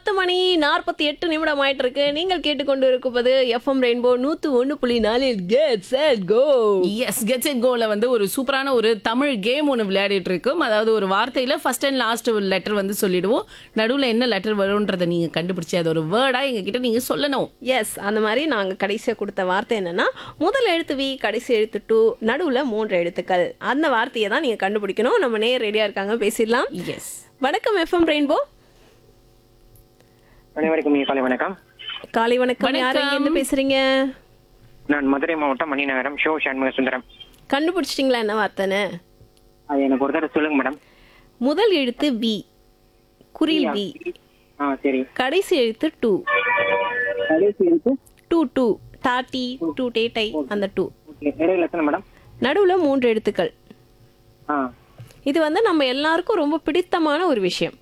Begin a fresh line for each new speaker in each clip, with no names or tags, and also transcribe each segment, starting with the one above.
பத்து மணி நாற்பத்தி எட்டு நிமிடம் ஆயிட்டு இருக்கு நீங்கள் கேட்டுக்கொண்டு இருப்பது எஃப்எம் ரெயின்போ நூத்து ஒண்ணு புள்ளி நாலில் get set go
S gets it கோல வந்து ஒரு சூப்பரான ஒரு தமிழ் கேம் ஒன்று விளையாடிட்டு இருக்கோம் அதாவது ஒரு வார்த்தையில ஃபர்ஸ்ட் அண்ட் லாஸ்ட் ஒரு லெட்டர் வந்து சொல்லிடுவோம் நடுவில் என்ன லெட்டர் வரும்ன்றதை நீங்க கண்டுபிடிச்சி அது ஒரு வேர்டா எங்க கிட்ட நீங்க சொல்லணும்
எஸ் அந்த மாதிரி நாங்க கடைசியா கொடுத்த வார்த்தை என்னன்னா முதல் எழுத்து வி கடைசி எழுத்து டூ நடுவுல மூன்று எழுத்துக்கள் அந்த வார்த்தையை தான் நீங்க கண்டுபிடிக்கணும் நம்ம நேர் ரெடியா இருக்காங்க பேசிடலாம்
எஸ்
வணக்கம் எஃப்எம் ரெயின்போ
அனைவருக்கும் இனிய காலை வணக்கம்
காலை வணக்கம் யார்
வணக்கம்.
எங்க பேசுறீங்க
நான் மதுரை மாவட்டம் மணிநகரம் ஷோ சண்முக சுந்தரம்
கண்டுபிடிச்சிட்டீங்களா என்ன வார்த்தைன்னு
அது எனக்கு ஒரு தடவை சொல்லுங்க மேடம்
முதல் எழுத்து வி குரில் வி
ஆ சரி
கடைசி எழுத்து டூ
கடைசி இருக்கு
டூ டூ டாட்டி டூ டேட்டை அந்த டூ
ஓகே இடையில எத்தனை மேடம்
நடுவுல மூன்று எழுத்துக்கள்
ஆ
இது வந்து நம்ம எல்லாருக்கும் ரொம்ப பிடித்தமான ஒரு விஷயம்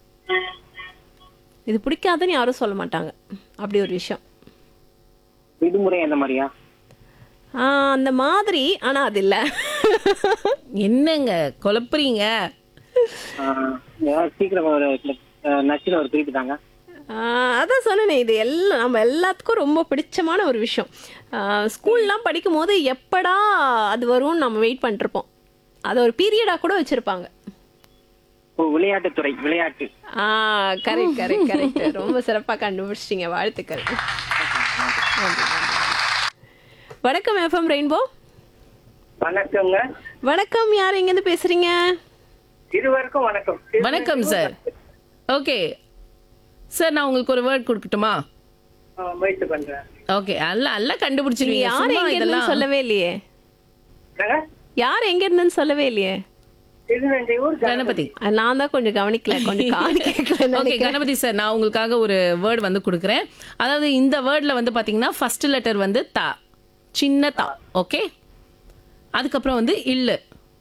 இது பிடிக்காதுன்னு யாரும் சொல்ல மாட்டாங்க அப்படி ஒரு விஷயம்
விடுமுறை அந்த மாதிரியா
ஆ, அந்த மாதிரி ஆனா அது இல்ல
என்னங்க குழப்புறீங்க
ஆ, ஏதாவது சீக்கிரம் ஒரு நச்சுல ஒரு குறிப்பு தாங்க
ஆ, அதான் சொன்னேனே இது எல்லாம் நம்ம எல்லாத்துக்கும் ரொம்ப பிடிச்சமான ஒரு விஷயம் ஆ, ஸ்கூல்லாம் படிக்கும் போது எப்படா அது வரும்னு நம்ம வெயிட் பண்ணிருப்போம் அதை ஒரு பீரியடா கூட வச்சிருப்பாங்க
ஓ விளையாட்டுத்துறை விளையாட்டு
ஆ கரெக்ட் கரெக்ட் கரெக்ட் ரொம்ப சிறப்பா கண்டுபிடிச்சிட்டீங்க வாழ்த்துக்கள் நன்றி, நன்றி. வணக்கம் எஃப்எம் ரெயின்போ
வணக்கங்க
வணக்கம் யார் எங்கேருந்து பேசுறீங்க
இருவருக்கும் வணக்கம்
வணக்கம் சார் ஓகே சார் நான் உங்களுக்கு ஒரு வேர்ட் கொடுக்கட்டுமா
முயற்சி பண்றேன்
ஓகே அல்ல அல்ல
நீங்க
கண்டுபிடிச்சிருவீங்க
யார்
சும்மா
எங்க
இதெல்லாம்
இருந்து சொல்லவே இல்லையே யார் எங்க இருந்துன்னு சொல்லவே இல்லையே
திருநெல்வேலூர்
கணபதி
அது நான் தான் கொஞ்சம் கவனிக்கல கொஞ்சம் காது கேட்கல
ஓகே கணபதி சார் நான் உங்களுக்காக ஒரு வேர்ட் வந்து கொடுக்குறேன் அதாவது இந்த வேர்ட்ல வந்து பாத்தீங்கன்னா ஃபர்ஸ்ட் லெட்டர் வந்து தா சின்ன தா ஓகே அதுக்கப்புறம் வந்து இல்லு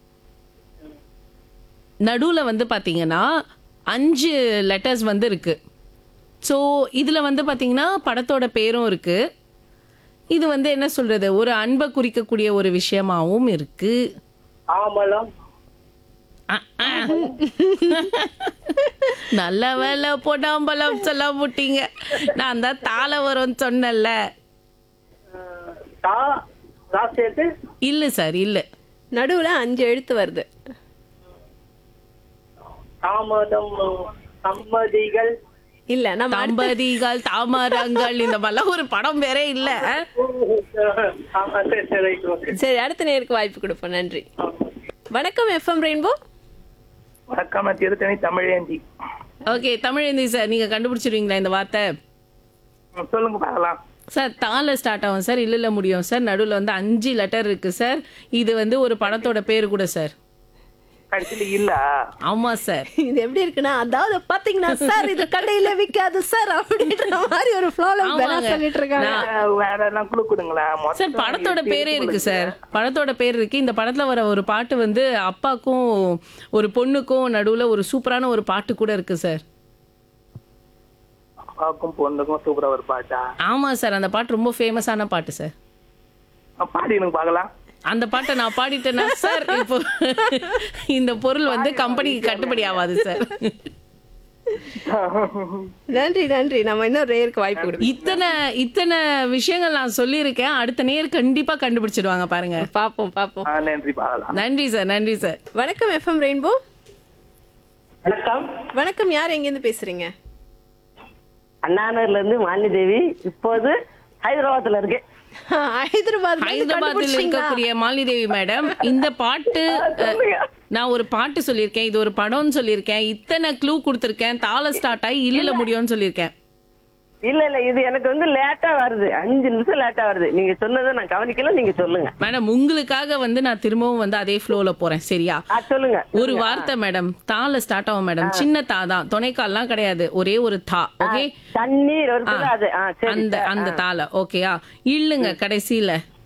நடுவுல வந்து பாத்தீங்கன்னா அஞ்சு லெட்டர்ஸ் வந்து இருக்கு ஸோ இதுல வந்து பாத்தீங்கன்னா படத்தோட பேரும் இருக்கு இது வந்து என்ன சொல்றது ஒரு அன்பை குறிக்கக்கூடிய ஒரு விஷயமாவும் இருக்கு
ஆமலம்
அஹ், அஹ். நல்ல வேலை பொடாம்பலம் சொல்ல முட்டீங்க நான் தான் தாள வரும்னு சொன்னேன்ல
தா ராசியத்து
இல்ல சார் இல்ல
நடுவுல அஞ்சு எழுத்து வருது
தாமதம் சம்மதிகள்
இல்ல நம்ம அடுத்த-
தம்பதிகள் தாமரங்கள் இந்த மாதிரிலாம் ஒரு படம் வேற இல்ல
சரி சரி ஓகே
சரி அடுத்த நேருக்கு வாய்ப்பு கொடுப்போம் நன்றி வணக்கம் எஃப்எம் ரெயின்போ
வணக்கம் நான் திருத்தணி தமிழேந்தி
ஓகே தமிழேந்தி சார் நீங்க கண்டுபிடிச்சிருவீங்களா இந்த வார்த்தை
ம், சொல்லுங்க பார்க்கலாம்
சார் தால ஸ்டார்ட் ஆகும் சார் இல்ல இல்ல முடியும் சார் நடுவுல வந்து அஞ்சு லெட்டர் இருக்கு சார் இது வந்து ஒரு படத்தோட பேரு கூட சார்
கடைசியில இல்ல
ஆமா சார்
இது எப்படி இருக்குன்னா அதாவது பாத்தீங்கன்னா சார் இது கடையில விக்காது சார் அப்படின்ற மாதிரி ஒரு ஃப்ளோல
ஆமாங்க.
சொல்லிட்டு இருக்காங்க
நான்-
வேற என்ன குழு கொடுங்களேன்
சார் படத்தோட பேரே இருக்கு சார் படத்தோட பேர் இருக்கு இந்த படத்துல வர ஒரு பாட்டு வந்து அப்பாக்கும் ஒரு பொண்ணுக்கும் நடுவுல ஒரு சூப்பரான ஒரு பாட்டு கூட இருக்கு சார்
அப்பாவுக்கும் பொண்ணுக்கும் சூப்பரா ஒரு பாட்டா
ஆமா சார் அந்த பாட்டு ரொம்ப ஃபேமஸான பாட்டு சார்
பாடி எனக்கு பார்க்கலாம்
அந்த பாட்டை நான் பாடிட்டேன்னா சார் இப்போ இந்த பொருள் வந்து கம்பெனிக்கு கட்டுப்படி ஆகாது சார்
நன்றி நன்றி நம்ம இன்னும் ரேருக்கு வாய்ப்பு கொடுப்போம்
இத்தனை இத்தனை விஷயங்கள் நான் சொல்லியிருக்கேன் அடுத்த நேர் கண்டிப்பா கண்டுபிடிச்சிடுவாங்க பாருங்க
பாப்போம் பாப்போம்
ஆ, நன்றி பார்க்கலாம்
நன்றி சார் நன்றி சார்
வணக்கம் எஃப்எம் ரெயின்போ
வணக்கம்
வணக்கம் யார் எங்கேருந்து பேசுறீங்க
அண்ணாநகர்ல இருந்து மாலினி தேவி இப்போது ஹைதராபாத்ல இருக்கு
ஹைதராபாத்
ஹைதராபாத்தில் இருக்கக்கூடிய மாலிதேவி மேடம் இந்த பாட்டு அஹ், நான் ஒரு பாட்டு சொல்லியிருக்கேன் இது ஒரு படம்னு சொல்லியிருக்கேன் இத்தனை க்ளூ கொடுத்துருக்கேன் தாள ஸ்டார்ட் ஆகி இல்ல முடியும்னு சொல்லியிருக்கேன்
இல்ல இல்ல இது எனக்கு வந்து லேட்டா வருது அஞ்சு நிமிஷம் லேட்டா வருது நீங்க சொன்னதை நான் கவனிக்கல நீங்க சொல்லுங்க
மேடம் உங்களுக்காக வந்து நான் திரும்பவும் வந்து அதே ஃப்ளோல போறேன் சரியா
ஆ சொல்லுங்க
ஒரு வார்த்தை மேடம் தால ஸ்டார்ட் ஆகும் மேடம் சின்ன தா தான் துணைக்கால்லாம் கிடையாது ஒரே ஒரு தா ஓகே
தண்ணீர் வருது அது ஆ சரி
அந்த அந்த தால ஓகேயா இல்லுங்க கடைசியில